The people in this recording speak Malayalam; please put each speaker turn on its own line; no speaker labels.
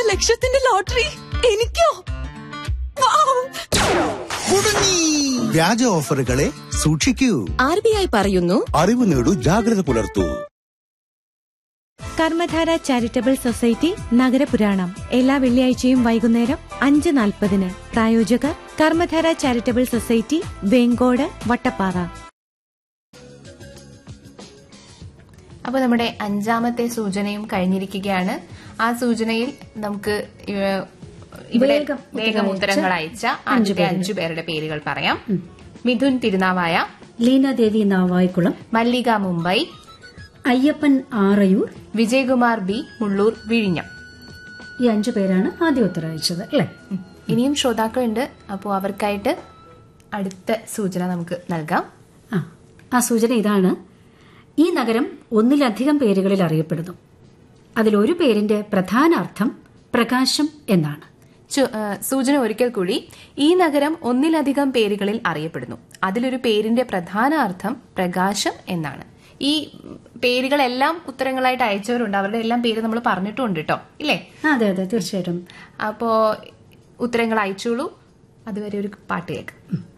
ലക്ഷത്തിന്റെ ലോട്ടറി എനിക്കോ വൗ!
കുടുങ്ങി വ്യാജ ഓഫറുകളെ സൂക്ഷിക്കൂ
ആർ ബി ഐ പറയുന്നു
അറിവ് നേടൂ ജാഗ്രത പുലർത്തൂ
കർമ്മധാര ചാരിറ്റബിൾ സൊസൈറ്റി നഗരപുരാണം എല്ലാ വെള്ളിയാഴ്ചയും വൈകുന്നേരം അഞ്ച് നാൽപ്പതിന് പ്രായോജകർ കർമ്മധാര ചാരിറ്റബിൾ സൊസൈറ്റി വെങ്കോട് വട്ടപ്പാറ
അപ്പൊ നമ്മുടെ അഞ്ചാമത്തെ സൂചനയും കഴിഞ്ഞിരിക്കുകയാണ് ആ സൂചനയിൽ നമുക്ക് ഇവ- ഇവിടെ
വേഗം
വേഗം ഉത്തരങ്ങൾ അയച്ച ആദ്യത്തെ അഞ്ചു പേരുടെ പേരുകൾ പറയാം മിഥുൻ തിരുനാവായ
ലീനാദേവി നാവായിക്കുളം
മല്ലിക മുംബൈ
അയ്യപ്പൻ ആറയൂർ
വിജയകുമാർ ബി മുള്ളൂർ വിഴിഞ്ഞം
ഈ അഞ്ചു പേരാണ് ആദ്യ ഉത്തരം അയച്ചത് അല്ലേ
ഉം. ഇനിയും ശ്രോതാക്കളുണ്ട് അപ്പോൾ അവർക്കായിട്ട് അടുത്ത സൂചന നമുക്ക് നൽകാം
ആ ആ സൂചന ഇതാണ് ഈ നഗരം ഒന്നിലധികം പേരുകളിൽ അറിയപ്പെടുന്നു അതിലൊരു പേരിന്റെ പ്രധാന അർത്ഥം പ്രകാശം എന്നാണ്
ചു- ആ, സൂചന ഒരിക്കൽ കൂടി ഈ നഗരം ഒന്നിലധികം പേരുകളിൽ അറിയപ്പെടുന്നു അതിലൊരു പേരിന്റെ പ്രധാന അർത്ഥം പ്രകാശം എന്നാണ് ഈ പേരുകളെല്ലാം ഉത്തരങ്ങളായിട്ട് അയച്ചവരുണ്ട് അവരുടെ എല്ലാം പേര് നമ്മൾ പറഞ്ഞിട്ടുണ്ട് കേട്ടോ ഇല്ലേ
ആ, അതെ അതെ തീർച്ചയായിട്ടും
അപ്പോ ഉത്തരങ്ങൾ അയച്ചോളൂ അതുവരെ ഒരു പാട്ട് കേൾക്കാം